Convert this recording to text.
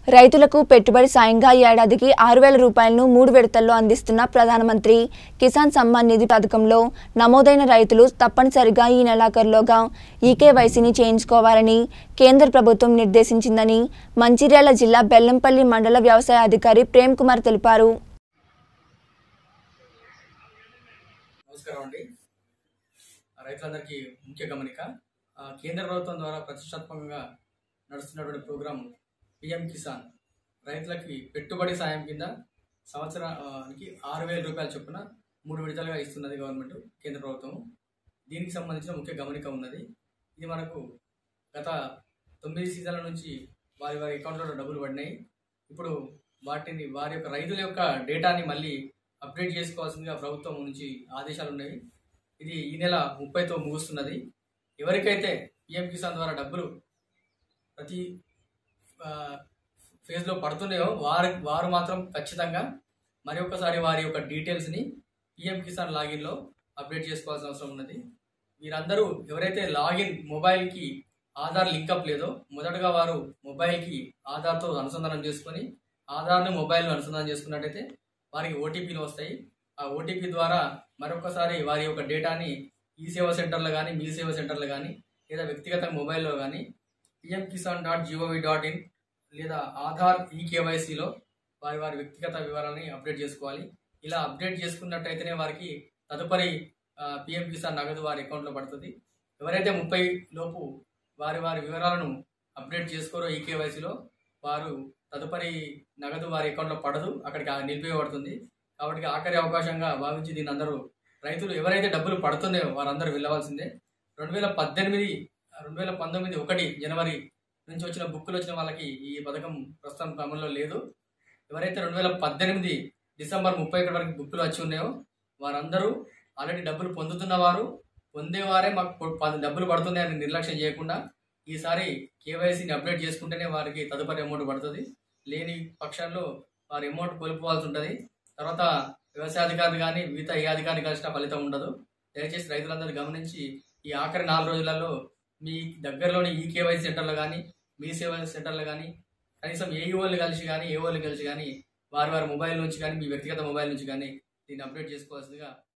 రైతులకు పెట్టుబడి సాయంగా ఏడాదికి ఆరు వేల రూపాయలను మూడు విడతల్లో అందిస్తున్న ప్రధానమంత్రి కిసాన్ సమ్మాన్ నిధి పథకంలో నమోదైన రైతులు తప్పనిసరిగా ఈ నెలాఖరులోగా ఈకేవైసీని చేయించుకోవాలని కేంద్ర ప్రభుత్వం నిర్దేశించిందని మంచిర్యాల జిల్లా బెల్లంపల్లి మండల వ్యవసాయ అధికారి ప్రేమ్ కుమార్ తెలిపారు నమస్కారం అండి రైతులందరికీ ముఖ్య గమనిక ఆ, కేంద్ర ప్రభుత్వం ద్వారా ప్రతిష్టాత్మకంగా నడుస్తున్నటువంటి ప్రోగ్రాం పిఎం కిసాన్ రైతులకి పెట్టుబడి సాయం కింద సంవత్సరానికి ఆరు వేల రూపాయల చొప్పున మూడు విడతలుగా ఇస్తున్నది గవర్నమెంట్ కేంద్ర ప్రభుత్వం దీనికి సంబంధించిన ముఖ్య గమనిక ఉన్నది ఇది మనకు గత తొమ్మిది సీజన్ల నుంచి వారి వారి అకౌంట్లో డబ్బులు పడినాయి ఇప్పుడు వాటిని వారి యొక్క రైతుల యొక్క డేటాని మళ్ళీ అప్డేట్ చేసుకోవాల్సిందిగా ప్రభుత్వం నుంచి ఆదేశాలు ఉన్నాయి ఇది ఈ నెల ముప్పైతో ముగుస్తున్నది ఎవరికైతే పిఎం కిసాన్ ద్వారా డబ్బులు ప్రతి ఆ, ఫేజ్లో పడుతున్నాయో వారి వారు మాత్రం ఖచ్చితంగా మరి ఒక్కసారి వారి యొక్క డీటెయిల్స్ని పిఎం కిసాన్ లాగిన్లో అప్డేట్ చేసుకోవాల్సిన అవసరం ఉన్నది మీరందరూ ఎవరైతే లాగిన్ మొబైల్కి ఆధార్ లింకప్ లేదో మొదటగా వారు మొబైల్కి ఆధార్తో అనుసంధానం చేసుకొని ఆధార్ను మొబైల్ను అనుసంధానం చేసుకున్నట్టయితే వారికి ఓటీపీలు వస్తాయి ఆ ఓటీపీ ద్వారా మరొకసారి వారి యొక్క డేటాని ఈ సేవా సెంటర్లో కానీ మీ సేవా సెంటర్లో కానీ లేదా వ్యక్తిగత మొబైల్లో కానీ PM Kisan dot G O V dot in లేదా ఆధార్ ఈకేవైసీలో వారి వారి వ్యక్తిగత వివరాలని అప్డేట్ చేసుకోవాలి ఇలా అప్డేట్ చేసుకున్నట్టయితేనే వారికి తదుపరి పిఎం కిసాన్ నగదు వారి అకౌంట్లో పడుతుంది ఎవరైతే ముప్పై లోపు వారి వారి వివరాలను అప్డేట్ చేసుకోరో ఈకేవైసీలో వారు తదుపరి నగదు వారి అకౌంట్లో పడదు అక్కడికి ఆ నిలిపివేయబడుతుంది కాబట్టి ఆఖరి అవకాశంగా భావించి దీన్ని అందరూ రైతులు ఎవరైతే డబ్బులు పడుతున్నాయో వారందరూ వెళ్ళవలసిందే రెండు వేల పద్దెనిమిది రెండు వేల పంతొమ్మిది ఒకటి జనవరి నుంచి వచ్చిన బుక్కులు వచ్చిన వాళ్ళకి ఈ పథకం ప్రస్తుతం అమల్లో లేదు ఎవరైతే రెండు వేల పద్దెనిమిది డిసెంబర్ ముప్పై ఒకటి వరకు బుక్కులు వచ్చి ఉన్నాయో వారందరూ ఆల్రెడీ డబ్బులు పొందుతున్నవారు పొందేవారే మాకు పొ- ప- డబ్బులు పడుతున్నాయని నిర్లక్ష్యం చేయకుండా ఈసారి కేవైసీని అప్డేట్ చేసుకుంటేనే వారికి తదుపరి అమౌంట్ పడుతుంది లేని పక్షంలో వారి అమౌంట్ కోల్పోవాల్సి ఉంటుంది తర్వాత వ్యవసాయ అధికారులు కానీ మిగతా ఏ అధికారిని కలిసిన ఫలితం ఉండదు దయచేసి రైతులందరూ గమనించి ఈ ఆఖరి నాలుగు రోజులలో మీ దగ్గరలోని ఈ కేవైసీ సెంటర్లో కానీ మీ సేవ సెంటర్లో కానీ కనీసం ఏ వాళ్ళు కలిసి కానీ ఏ వాళ్ళు కలిసి కానీ వారి వారి మొబైల్ నుంచి కానీ మీ వ్యక్తిగత మొబైల్ నుంచి కానీ దీన్ని అప్డేట్ చేసుకోవాల్సిందిగా